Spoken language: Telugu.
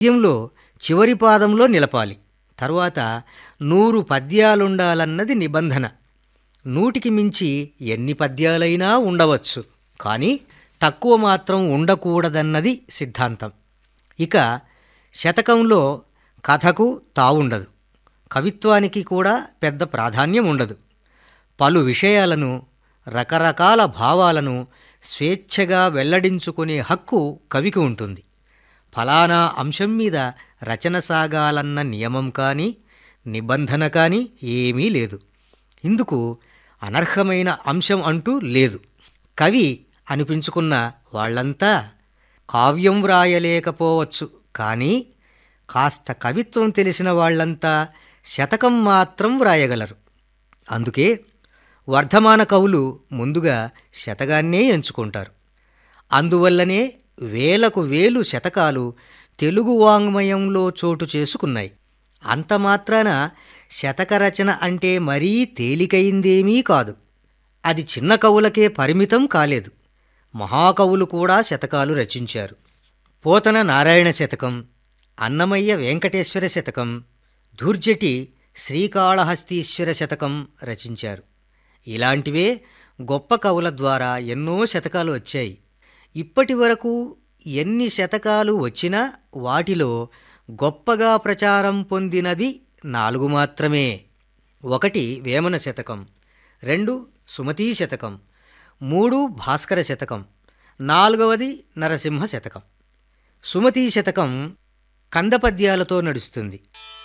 పద్యంలో చివరి పాదంలో నిలపాలి తరువాత నూరు పద్యాలుండాలన్నది నిబంధన నూటికి మించి ఎన్ని పద్యాలైనా ఉండవచ్చు కానీ తక్కువ మాత్రం ఉండకూడదన్నది సిద్ధాంతం ఇక శతకంలో కథకు తావుండదు కవిత్వానికి కూడా పెద్ద ప్రాధాన్యం ఉండదు పలు విషయాలను రకరకాల భావాలను స్వేచ్ఛగా వెల్లడించుకునే హక్కు కవికి ఉంటుంది ఫలానా అంశం మీద రచన సాగాలన్న నియమం కానీ నిబంధన కానీ ఏమీ లేదు ఇందుకు అనర్హమైన అంశం అంటూ లేదు కవి అనిపించుకున్న వాళ్ళంతా కావ్యం వ్రాయలేకపోవచ్చు కానీ కాస్త కవిత్వం తెలిసిన వాళ్ళంతా శతకం మాత్రం వ్రాయగలరు అందుకే వర్ధమాన కవులు ముందుగా శతకాన్నే ఎంచుకుంటారు అందువల్లనే వేలకు వేలు శతకాలు తెలుగు వాంగ్మయంలో చోటు చేసుకున్నాయి అంత మాత్రాన శతక రచన అంటే మరీ తేలికైందేమీ కాదు అది చిన్న కవులకే పరిమితం కాలేదు మహాకవులు కూడా శతకాలు రచించారు పోతన నారాయణ శతకం అన్నమయ్య వెంకటేశ్వర శతకం ధూర్జటి శ్రీకాళహస్తీశ్వర శతకం రచించారు ఇలాంటివే గొప్ప కవుల ద్వారా ఎన్నో శతకాలు వచ్చాయి ఇప్పటి వరకు ఎన్ని శతకాలు వచ్చినా వాటిలో గొప్పగా ప్రచారం పొందినది నాలుగు మాత్రమే ఒకటి వేమన శతకం రెండు సుమతీ శతకం మూడు భాస్కర శతకం నాలుగవది నరసింహ శతకం సుమతీ శతకం కందపద్యాలతో నడుస్తుంది